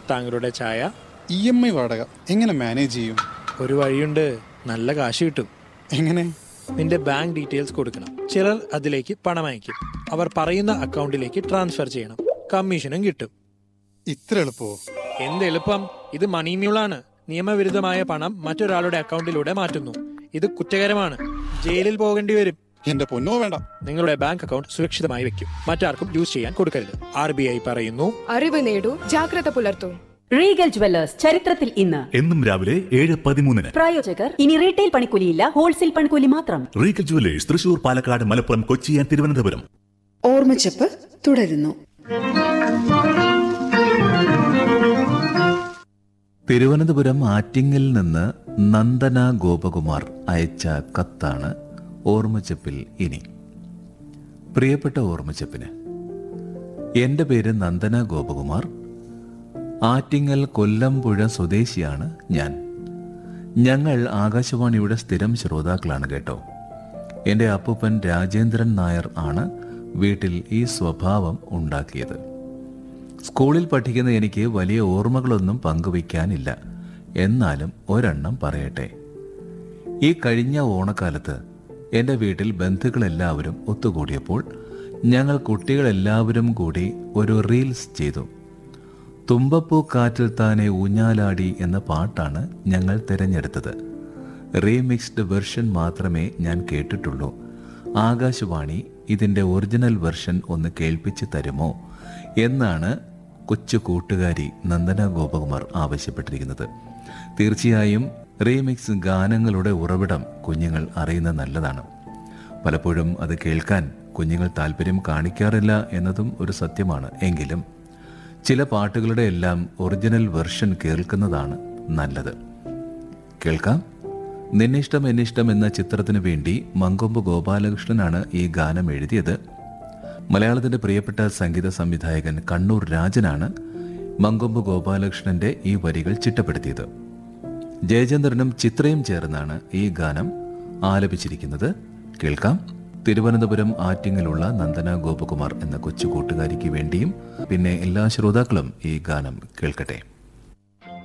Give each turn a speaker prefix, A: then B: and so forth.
A: താങ്കളുടെ ചായ
B: E M I വാടക എങ്ങനെ മാനേജ് ചെയ്യും
A: ഒരു വഴിയുണ്ട് നല്ല കാശ് കിട്ടും
B: എങ്ങനെ
A: നിന്റെ ബാങ്ക് ഡീറ്റെയിൽസ് കൊടുക്കണം ചിലർ അതിലേക്ക് പണം അയക്കും അവർ പറയുന്ന അക്കൗണ്ടിലേക്ക് ട്രാൻസ്ഫർ ചെയ്യണം കമ്മീഷനും കിട്ടും
B: ഇത്ര എളുപ്പമോ
A: എന്ത് എളുപ്പം ഇത് മണി മ്യൂളാണ് നിയമവിരുദ്ധമായ പണം മറ്റൊരാളുടെ അക്കൗണ്ടിലൂടെ മാറ്റുന്നു ഇത് കുറ്റകരമാണ് ജയിലിൽ പോകേണ്ടി വരും
B: എന്റെ പൊന്നോ വേണ്ട
A: നിങ്ങളുടെ ബാങ്ക് അക്കൗണ്ട് സുരക്ഷിതമായി വെക്കും മറ്റാർക്കും യൂസ് ചെയ്യാൻ കൊടുക്കരുത് ആർ ബി ഐ പറയുന്നു
C: അറിവ് നേടൂ ജാഗ്രത പുലർത്തൂ
D: റീഗൽ ജുവല്ലേഴ്സ് ചരിത്രത്തിൽ ഇന്ന്
E: എന്നും രാവിലെ ഏഴ് പതിമൂന്നിന്
D: പ്രായോജകർ ഇനി റീറ്റെയിൽ പണിക്കൂലിയില്ല ഹോൾസെയിൽ പണിക്കൂലി മാത്രം
E: റീഗൽ ജുവലേഴ്സ് തൃശൂർ പാലക്കാട് മലപ്പുറം കൊച്ചി ആൻഡ് തിരുവനന്തപുരം
F: ഓർമ്മച്ചപ്പ് തുടരുന്നു
G: തിരുവനന്തപുരം ആറ്റിങ്ങിൽ നിന്ന് നന്ദന ഗോപകുമാർ അയച്ച കത്താണ് ഓർമ്മച്ചപ്പിൽ ഇനി പ്രിയപ്പെട്ട ഓർമ്മച്ചപ്പിന് എൻ്റെ പേര് നന്ദന ഗോപകുമാർ ആറ്റിങ്ങൽ കൊല്ലംപുഴ സ്വദേശിയാണ് ഞാൻ ഞങ്ങൾ ആകാശവാണിയുടെ സ്ഥിരം ശ്രോതാക്കളാണ് കേട്ടോ എൻ്റെ അപ്പൂപ്പൻ രാജേന്ദ്രൻ നായർ ആണ് വീട്ടിൽ ഈ സ്വഭാവം ഉണ്ടാക്കിയത് സ്കൂളിൽ പഠിക്കുന്ന എനിക്ക് വലിയ ഓർമ്മകളൊന്നും പങ്കുവയ്ക്കാനില്ല എന്നാലും ഒരെണ്ണം പറയട്ടെ ഈ കഴിഞ്ഞ ഓണക്കാലത്ത് എൻ്റെ വീട്ടിൽ ബന്ധുക്കളെല്ലാവരും ഒത്തുകൂടിയപ്പോൾ ഞങ്ങൾ കുട്ടികളെല്ലാവരും കൂടി ഒരു റീൽസ് ചെയ്തു തുമ്പപ്പൂ കാറ്റിൽ താനെ ഊഞ്ഞാലാടി എന്ന പാട്ടാണ് ഞങ്ങൾ തിരഞ്ഞെടുത്തത് റീമിക്സ്ഡ് വെർഷൻ മാത്രമേ ഞാൻ കേട്ടിട്ടുള്ളൂ ആകാശവാണി ഇതിൻ്റെ ഒറിജിനൽ വെർഷൻ ഒന്ന് കേൾപ്പിച്ച് തരുമോ എന്നാണ് കൊച്ചു കൂട്ടുകാരി നന്ദന ഗോപകുമാർ ആവശ്യപ്പെട്ടിരിക്കുന്നത് തീർച്ചയായും റീമിക്സ് ഗാനങ്ങളുടെ ഉറവിടം കുഞ്ഞുങ്ങൾ അറിയുന്നത് നല്ലതാണ് പലപ്പോഴും അത് കേൾക്കാൻ കുഞ്ഞുങ്ങൾ താല്പര്യം കാണിക്കാറില്ല എന്നതും ഒരു സത്യമാണ് എങ്കിലും ചില പാട്ടുകളുടെ എല്ലാം ഒറിജിനൽ വെർഷൻ കേൾക്കുന്നതാണ് നല്ലത് കേൾക്കാം നിന്നിഷ്ടം എന്നിഷ്ടം എന്ന ചിത്രത്തിനു വേണ്ടി മങ്കൊമ്പ് ഗോപാലകൃഷ്ണനാണ് ഈ ഗാനം എഴുതിയത് മലയാളത്തിന്റെ പ്രിയപ്പെട്ട സംഗീത സംവിധായകൻ കണ്ണൂർ രാജനാണ് മങ്കൊമ്പ് ഗോപാലകൃഷ്ണന്റെ ഈ വരികൾ ചിട്ടപ്പെടുത്തിയത് ജയചന്ദ്രനും ചിത്രയും ചേർന്നാണ് ഈ ഗാനം ആലപിച്ചിരിക്കുന്നത് കേൾക്കാം തിരുവനന്തപുരം ആറ്റിങ്ങിലുള്ള നന്ദന ഗോപകുമാർ എന്ന കൊച്ചു കൂട്ടുകാരിക്ക് വേണ്ടിയും പിന്നെ എല്ലാ ശ്രോതാക്കളും ഈ ഗാനം കേൾക്കട്ടെ